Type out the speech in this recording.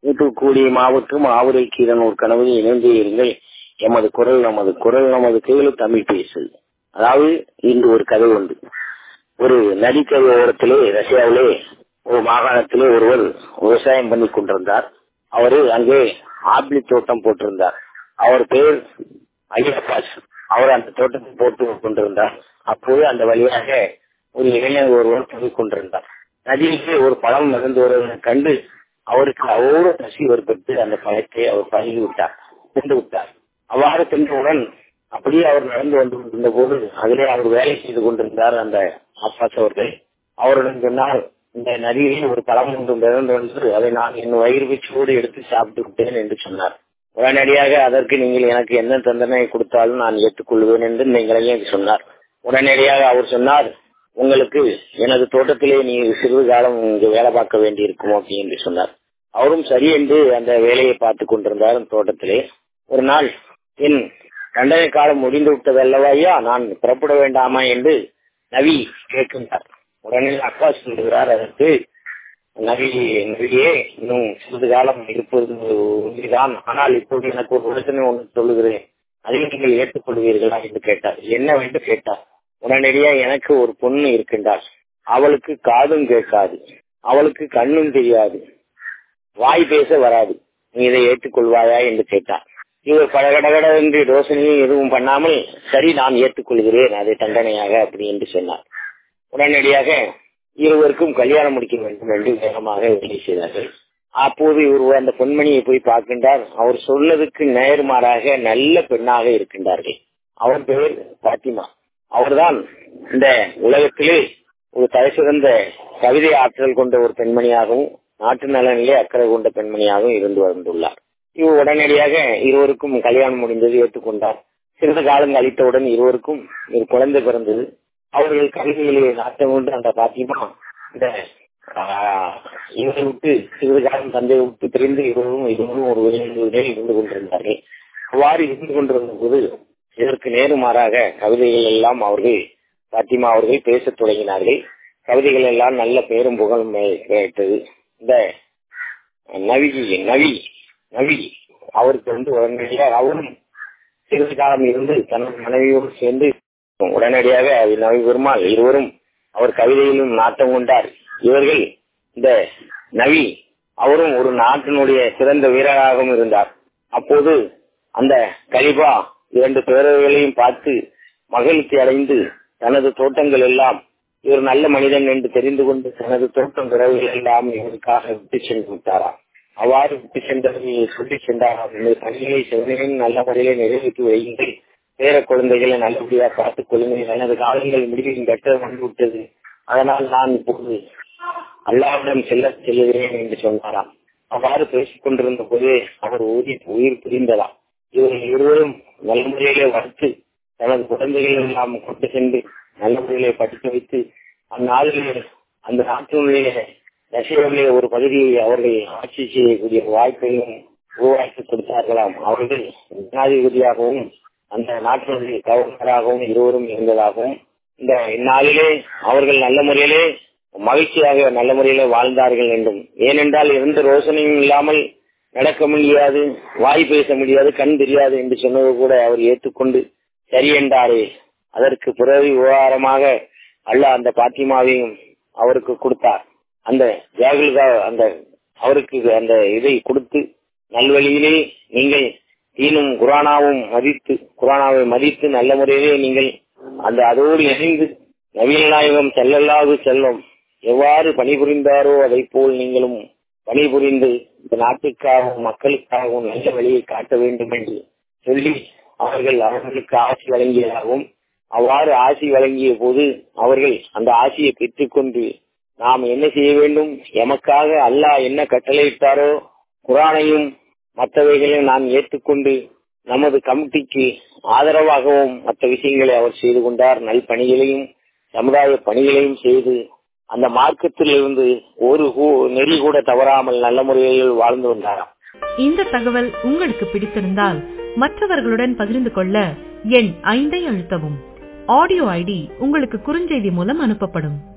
தூத்துக்குடி மாவட்டம் ஆவுரை கீரனூர் கனவு இணைந்தே இருங்கள் எமது குரல் நமது குரல் நமது கேளு தமிழ் பேசு அதாவது இன்று ஒரு கதை உண்டு ஒரு நதிக்கரை ஓரத்திலே ரஷ்யாவிலே ஒரு மாகாணத்திலே ஒருவர் விவசாயம் பண்ணி கொண்டிருந்தார் அவரு அங்கே ஆப்பிளி தோட்டம் போட்டிருந்தார் அவர் பேர் அலியப்பாஸ் அவர் அந்த தோட்டத்தை போட்டு கொண்டிருந்தார் அப்போது அந்த வழியாக ஒரு இளைஞர் ஒருவர் போய் கொண்டிருந்தார் நதியிலே ஒரு பழம் நடந்து வருவதை கண்டு அவருக்கு அவ்வளவு பசி ஏற்பட்டு அந்த பழத்தை அவர் பழகி விட்டார் தின்று விட்டார் அவ்வாறு தின்றவுடன் அப்படியே அவர் நடந்து வந்து கொண்டிருந்த போது அதிலே அவர் வேலை செய்து கொண்டிருந்தார் அந்த அப்பாஸ் அவர்கள் அவருடன் சொன்னால் இந்த நதியிலே ஒரு பழம் ஒன்று மிதந்து வந்து அதை நான் என் வயிறு வச்சோடு எடுத்து சாப்பிட்டு விட்டேன் என்று சொன்னார் உடனடியாக அதற்கு நீங்கள் எனக்கு என்ன தண்டனை கொடுத்தாலும் நான் ஏற்றுக்கொள்வேன் என்று நீங்கள் சொன்னார் உடனடியாக அவர் சொன்னார் உங்களுக்கு எனது தோட்டத்திலே நீ சிறிது காலம் இங்கு வேலை பார்க்க வேண்டி இருக்குமோ அப்படி என்று சொன்னார் அவரும் சரி என்று அந்த வேலையை பார்த்து கொண்டிருந்தார் தோட்டத்திலே ஒரு நாள் என் தண்டனை காலம் முடிந்து விட்டது அல்லவா ஐயா நான் புறப்பட வேண்டாமா என்று நவி கேட்கின்றார் உடனே அப்பா சொல்லுகிறார் அதற்கு நவி நவியே இன்னும் சிறிது காலம் இருப்பது உண்மைதான் ஆனால் இப்போது எனக்கு ஒரு யோசனை ஒன்று சொல்லுகிறேன் அதை நீங்கள் ஏற்றுக்கொள்வீர்களா என்று கேட்டார் என்னவென்று கேட்டார் உடனடியா எனக்கு ஒரு பொண்ணு இருக்கின்றார் அவளுக்கு காதும் கேட்காது அவளுக்கு கண்ணும் தெரியாது வாய் பேச வராது நீ இதை ஏற்றுக்கொள்வாயா என்று கேட்டார் இவர் கடகடகட என்று யோசனையும் எதுவும் பண்ணாமல் சரி நான் ஏற்றுக்கொள்கிறேன் அதை தண்டனையாக அப்படி என்று சொன்னார் உடனடியாக இருவருக்கும் கல்யாணம் முடிக்க வேண்டும் என்று வேகமாக வேலை செய்தார்கள் அப்போது இவர் அந்த பெண்மணியை போய் பார்க்கின்றார் அவர் சொன்னதுக்கு நேர்மாறாக நல்ல பெண்ணாக இருக்கின்றார்கள் அவர் பெயர் பாத்திமா அவர்தான் இந்த உலகத்திலே ஒரு தலை சிறந்த கவிதை ஆற்றல் கொண்ட ஒரு பெண்மணியாகவும் நாட்டு நலனிலே அக்கறை கொண்ட பெண்மணியாகவும் இருந்து வந்துள்ளார் இவர் உடனடியாக இருவருக்கும் கல்யாணம் முடிந்தது ஏற்றுக்கொண்டார் சிறிது காலம் கழித்தவுடன் இருவருக்கும் ஒரு குழந்தை பிறந்தது அவர்கள் கல்வியிலே நாட்டம் கொண்டு அந்த பாத்தியமா இந்த இவரை விட்டு சிறிது காலம் தந்தையை விட்டு பிரிந்து இருவரும் இருவரும் ஒரு வெளியிலே இருந்து கொண்டிருந்தார்கள் அவ்வாறு இருந்து கொண்டிருந்த போது இதற்கு நேருமாறாக கவிதைகள் எல்லாம் அவர்கள் பாத்திமா அவர்கள் பேசத் தொடங்கினார்கள் கவிதைகள் எல்லாம் நல்ல பேரும் புகழும் கேட்டது இந்த நவி நவி நவி அவருக்கு வந்து உடனடியாக அவரும் சிறிது காலம் இருந்து தனது மனைவியோடு சேர்ந்து உடனடியாக நவி பெருமாள் இருவரும் அவர் கவிதையிலும் நாட்டம் கொண்டார் இவர்கள் இந்த நவி அவரும் ஒரு நாட்டினுடைய சிறந்த வீரராகவும் இருந்தார் அப்போது அந்த கலிபா இரண்டு பேரவைகளையும் பார்த்து மகிழ்ச்சி அடைந்து தனது தோட்டங்கள் எல்லாம் இவர் நல்ல மனிதன் என்று தெரிந்து கொண்டு தனது தோட்டம் பிறவைகள் எல்லாம் இவருக்காக விட்டு சென்று விட்டாராம் அவ்வாறு விட்டு சென்றதை சொல்லி சென்றாராம் இந்த பணிகளை செவனையும் நல்ல முறையிலே நிறைவேற்றி வையுங்கள் பேர குழந்தைகளை நல்லபடியாக பார்த்துக் கொள்ளுங்கள் எனது காலங்கள் முடிவில் கெட்டது வந்து விட்டது அதனால் நான் இப்போது அல்லாவிடம் செல்ல செல்லுகிறேன் என்று சொன்னாராம் அவ்வாறு பேசிக் கொண்டிருந்த போது அவர் உயிர் உயிர் புரிந்ததாம் இவர்கள் இருவரும் நல்ல முறையிலே வளர்த்து தனது குழந்தைகள் எல்லாம் கொண்டு சென்று நல்ல முறையிலே படிக்க வைத்து அந்நாளிலே அந்த நாட்டினுடைய ரஷ்யாவிலே ஒரு பகுதியை அவர்கள் ஆட்சி செய்யக்கூடிய வாய்ப்பையும் உருவாக்கி கொடுத்தார்களாம் அவர்கள் ஜனாதிபதியாகவும் அந்த நாட்டினுடைய கவர்னராகவும் இருவரும் இருந்ததாகவும் இந்த இந்நாளிலே அவர்கள் நல்ல முறையிலே மகிழ்ச்சியாக நல்ல முறையிலே வாழ்ந்தார்கள் என்றும் ஏனென்றால் எந்த ரோசனையும் இல்லாமல் நடக்க முடியாது வாய் பேச முடியாது கண் தெரியாது என்று சொன்னது கூட அவர் ஏற்றுக்கொண்டு சரி என்றாரே அதற்கு பிறகு விவகாரமாக அல்ல அந்த பாத்திமாவையும் அவருக்கு கொடுத்தார் அந்த ஜாகில்கா அந்த அவருக்கு அந்த இதை கொடுத்து நல்வழியிலே நீங்கள் தீனும் குரானாவும் மதித்து குரானாவை மதித்து நல்ல முறையிலே நீங்கள் அந்த அதோடு இணைந்து நவீன நாயகம் செல்லல்லாது செல்லும் எவ்வாறு பணிபுரிந்தாரோ அதை போல் நீங்களும் பணிபுரிந்து இந்த நாட்டுக்காகவும் மக்களுக்காகவும் நல்ல வழியை காட்ட வேண்டும் என்று சொல்லி அவர்கள் அவர்களுக்கு ஆட்சி வழங்கியதாகவும் அவ்வாறு ஆட்சி வழங்கிய போது அவர்கள் அந்த ஆட்சியை பெற்றுக்கொண்டு நாம் என்ன செய்ய வேண்டும் எமக்காக அல்லாஹ் என்ன கட்டளையிட்டாரோ குரானையும் மற்றவைகளையும் நாம் ஏற்றுக்கொண்டு நமது கமிட்டிக்கு ஆதரவாகவும் மற்ற விஷயங்களை அவர் செய்து கொண்டார் நல் பணிகளையும் சமுதாய பணிகளையும் செய்து அந்த மார்க்கத்தில் இருந்து ஒரு நெறி கூட தவறாமல் நல்ல முறையில் வாழ்ந்து வந்தாராம் இந்த தகவல் உங்களுக்கு பிடித்திருந்தால் மற்றவர்களுடன் பகிர்ந்து கொள்ள எண் ஐந்தை அழுத்தவும் ஆடியோ ஐடி உங்களுக்கு குறுஞ்செய்தி மூலம் அனுப்பப்படும்